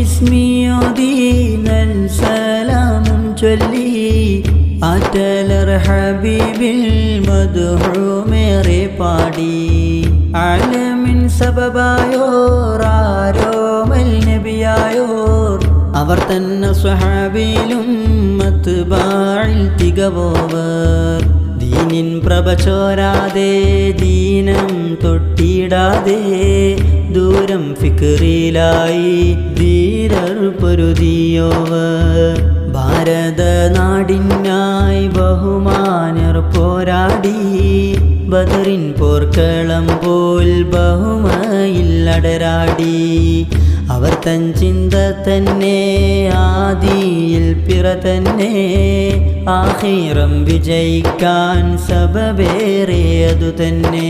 ബിസ്മിയോദീനൻ സലാമും ചൊല്ലി ആറ്റലർ ഹബീബിൽ മധുഹൂമേറെ പാടി ആലമിൻ സബബായോർ ആരോമൽ നബിയായോർ അവർ തന്നെ സ്വഹാബിയിലും മത്ബാഴിൽ തികവോവർ ദീനിൻ പ്രഭ ചോരാതെ ദീനം തൊട്ടിടാതെ ദൂരം ഫിക്റിലായി ധീരർ പൊരുതിയോവർ ഭാരത നാടിനായി ബഹുമാനർ പോരാടി ബദറിൻ പോർക്കളം പോൽ ബഹുമയില്ലടരാടി അവർ തൻ ചിന്ത തന്നെ ആദിയിൽ പിറ തന്നെ ആഹിറം വിജയിക്കാൻ സബവേറെ അതു തന്നെ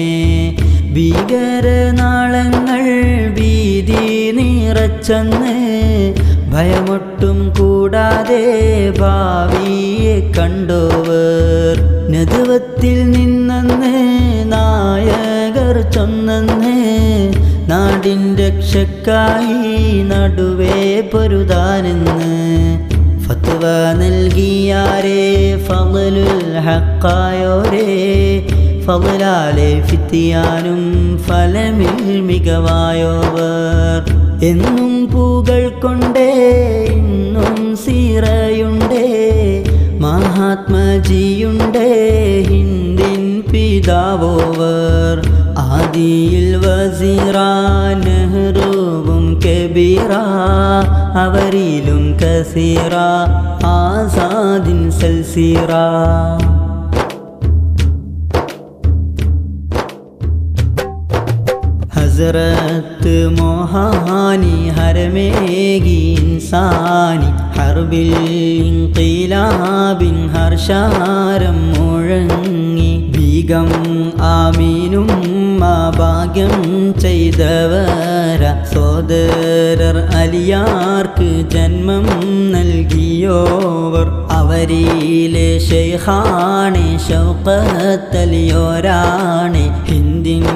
ഭീകരനാളങ്ങൾ ഭീതി നിറച്ചെന്ന് ഭയമൊട്ടും കൂടാതെ ഭാവിയെ കണ്ടോവർ നദുവത്തിൽ നിന്നെന്ന് നായകർ ചൊന്നെന്ന് നാടിൻ രക്ഷക്കായി നടുവേ പൊരുതാനെന്ന് ഫത്വ നൽകിയാരേ ഫളുൽ ഹക്കായോരേ ഫലാലെ ഫിത്തിയാനും ഫലമിൽ മികവായോവർ എന്നും പൂകൾ കൊണ്ടേ ഇന്നും സീറയുണ്ടേ മഹാത്മജിയുണ്ടേ ഹിന്ദിൻ പിതാവോവർ ആദിയിൽ വസീറ നെഹ്റുവും കബീറ അവരിലും കസീറ ആസാദിൻ സൽസീറ ഹസരത്ത് മോഹാനി ഹരമേകി ഇൻസാനി ഹർബിൽ ഇൻഖിലാബിൻ ഹർഷാരം മുഴങ്ങി ബീഗം ആമീനും ആ ഭാഗ്യം ചെയ്തവര സോദരർ അലിയാർക്ക് ജന്മം നൽകിയോവർ അവരിലെ ഷെയ്ഖാണ് ഷൗക്കത്തലിയോരാണ് ഹിന്ദിൻ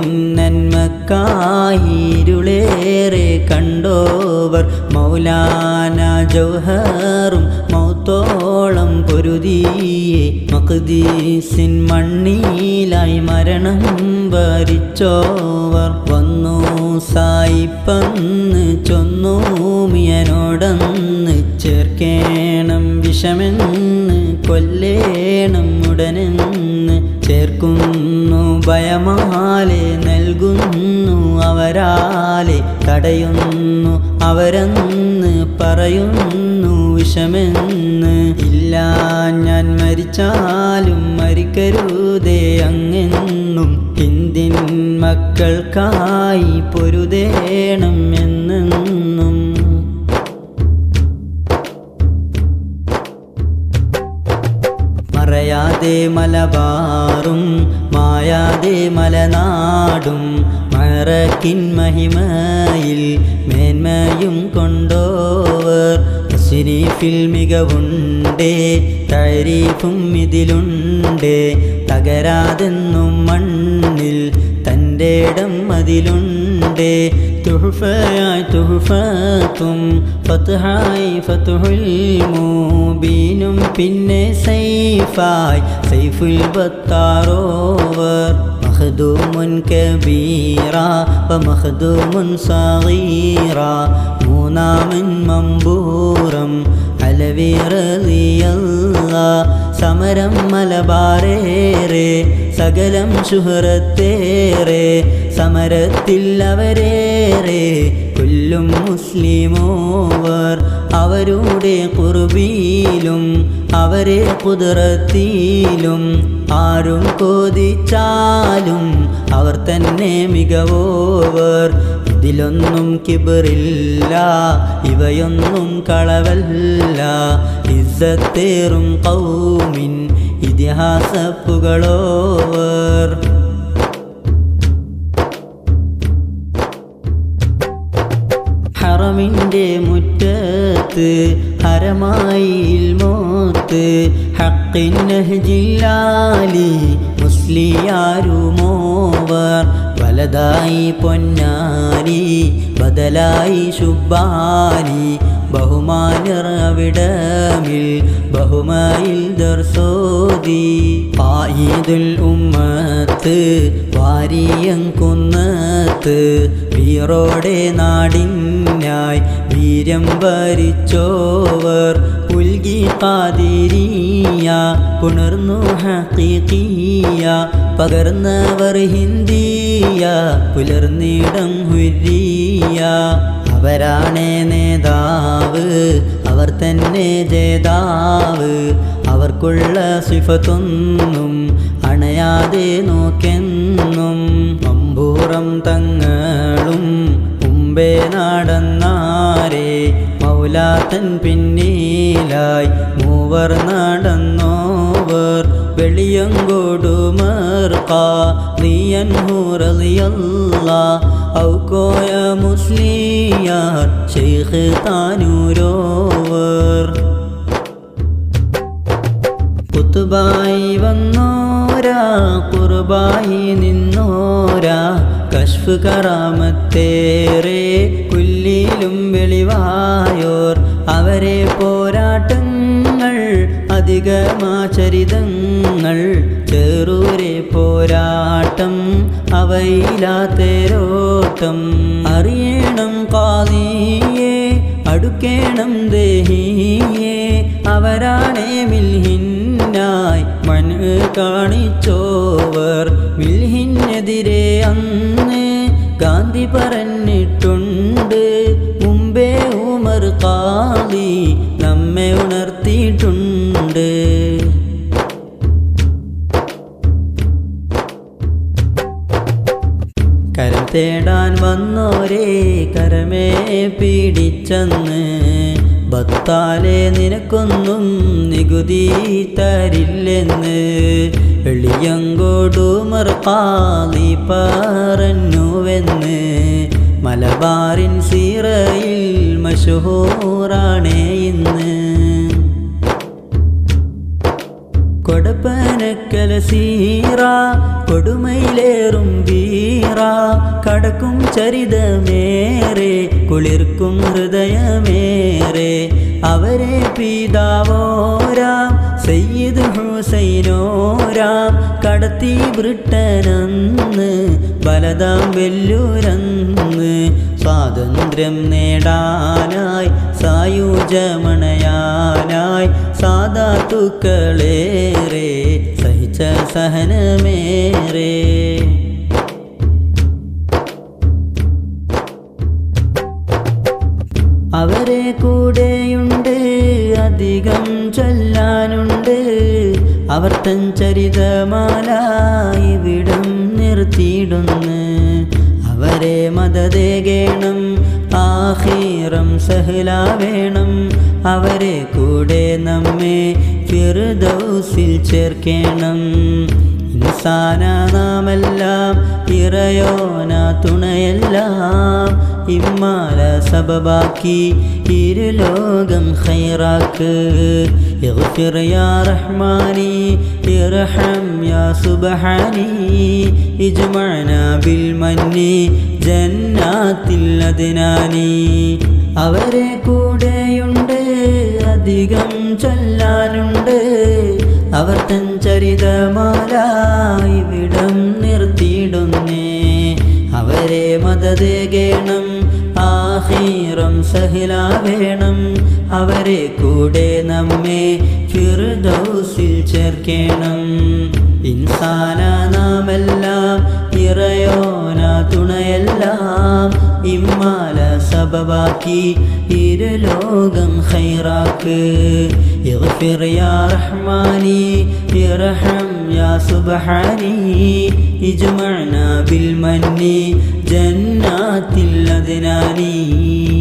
നന്മക്കായിരുളേറെ കണ്ടോവർ മൗലാന ജൗഹറും മൗത്തോളം പൊരുതിയെ മഖദീസിൻ മണ്ണിലായി മരണം വരിച്ചോവർ വന്നു സായിപ്പന്ന് ചൊന്നു മിയനോടന്ന് ചേർക്കേണം വിഷമെന്ന് കൊല്ലേണം ഉടനെന്ന് ചേർക്കുന്നു ഭയമാലെ നൽകുന്നു അവരാലെ തടയുന്നു അവരെന്ന് പറയുന്നു വിഷമെന്ന് ഇല്ല ഞാൻ മരിച്ചാലും മരിക്കരുതേ അങ്ങെന്നും ഹിന്ദിൻ മക്കൾക്കായി പൊരുതേണം എന്നെന്നും മറയാതെ മലബാറും മായാതെ മലനാടും മറക്കിൻ മഹിമയിൽ മേന്മയും കൊണ്ടോവർ ശരീഫിൽ മികവുണ്ടേ താരീഫും ഇതിലുണ്ടേ തകരാതെന്നും മണ്ണിൽ തൻ്റെ ഇടം അതിലുണ്ടേ തുഹഫയായി തുഹഫത്തും ഫത്ഹായി ഫത്തുഹുൽ മൂബീനും പിന്നെ സൈഫായി സൈഫുൽ ബത്താറോവർ മഖ്ദൂമുൻ കബീറ വമഖ്ദൂമുൻ സഗീറ മൂന്നാമൻ മമ്പൂറം അലവി റളിയല്ല സമരം മലബാറേറെ സകലം ശുഹറത്തേറെ സമരത്തിൽ അവരേറെ കൊല്ലും മുസ്ലിമോവർ അവരുടെ കുറുബിയിലും അവരെ കുതിരത്തിയിലും ആരും കോതിച്ചാലും അവർ തന്നെ മികവോവർ ഇതിലൊന്നും കിബറില്ല ഇവയൊന്നും കളവല്ല ഇസ്സത്തേറും കൗമിൻ ഇതിഹാസപ്പുകളോവർ ഹറമിൻ്റെ മുറ്റത്ത് ഹരമായി മോത്ത് ഹക്കിൻ ജില്ലാലി മുസ്ലിയാരുമോവർ പലതായി പൊന്നാനി ബദലായി ശുബാനി ബഹുമാനർ അവിടമിൽ ബഹുമായിൽ ദർസോദി ആയിദുൽ ഉമ്മത്ത് വാരിയം കുന്നത്ത് വീറോടെ നാടിനായി വീര്യം ഭരിച്ചോവർ ഉൽകി കാതിരിയ പുണർന്നു ഹീയ പകർന്നവർ ഹിന്ദിയ പുലർന്നിടം ഹുരിയ അവരാണേ നേതാവ് അവർ തന്നെ ജേതാവ് അവർക്കുള്ള സിഫത്തൊന്നും അണയാതെ നോക്കെന്നും അമ്പൂറം തങ്ങളും മുമ്പേ നടന്നാരേ മൗലാത്തൻ പിന്നിലായി മൂവർ നടന്നോവർ വെളിയങ്കോടുമർക്ക നീയൻ ഹൂറലിയല്ല ഔക്കോയ മുസ്ലിയാർ ഷെയ്ഖ് താനൂരോവർ കുത്തുബായി വന്നോരാ കുറുബായി നിന്നോരാ കശ്ഫ് കറാമത്തേറെ കുല്ലിലും വെളിവായോർ അവരെ പോരാട്ടങ്ങൾ അധികമാചരിതങ്ങൾ ചെറൂരെ പോരാട്ടം അവയിലാത്തേരോട്ടം അറിയണം കാലിയേ അടുക്കേണം ദേഹിയേ അവരാണേ മിൽഹിന്നായി മൺ കാണിച്ചോവർ മിൽഹിനെതിരെ അന്ന് ഗാന്ധി പറഞ്ഞിട്ടുണ്ട് മുമ്പേ ഉമർ കാളി നമ്മെ ഉണർത്തിയിട്ടുണ്ട് കരം തേടാൻ വന്നോരേ കരമേ പിടിച്ചെന്ന് ഭത്താലെ നിനക്കൊന്നും നികുതി തരില്ലെന്ന് വെളിയങ്കോടുമർ കാളി പറഞ്ഞുവെന്ന് മലബാറിൻ സീറയിൽ മഷഹൂറാണേ ഇന്ന് കൊടപ്പനക്കല സീറ കൊടുമയിലേറും വീറ കടക്കും ചരിതമേറെ കുളിർക്കും ഹൃദയമേറെ അവരെ പിതാവോരാം സയ്യിദ് ഹുസൈനോരാം കടത്തി ബ്രിട്ടനന്ന് ബലതാം വെല്ലൂരന്ന് സ്വാതന്ത്ര്യം നേടാനായി സായുജമണയാനായി സാധാത്തുക്കളേറെ സഹിച്ച സഹനമേറെ അവരെ കൂടെയുണ്ട് അധികം ചൊല്ലാനുണ്ട് അവർ തൻ ചരിതമാല ഇവിടം നിർത്തിയിടുന്ന് അവരെ മതദേകേണം ആഹീറം സഹലാവേണം അവരെ കൂടെ നമ്മെ ഫിർദൗസിൽ ചേർക്കേണം ഇൻസാന നാമെല്ലാം ഇറയോന തുണയെല്ലാം ഇമ്മാല സബബാക്കി ഇരുലോകം ഖൈറാക്ക് اغفر يا رحماني ارحم يا سبحاني اجمعنا بالمن جنات الأدناني അവരെ കൂടെയുണ്ട് അധികം ചൊല്ലാനുണ്ട് അവർ തൻ ചരിതമാല ഇവിടം നിർത്തിയിടുന്നേ അവരെ മതദേകേണം ആഹീറം സഹിലാവേണം അവരെ കൂടെ നമ്മെ ഫിർദൗസിൽ ചേർക്കേണം ഇൻസാന നാമെല്ലാം ഇറയോന തുണയെല്ലാം ഇമ്മാല സബബാക്കി ഇരുലോകം ഖൈറാക്ക് اغفر يا رحماني ارحم يا سبحاني اجمعنا بالمن جنات الأدناني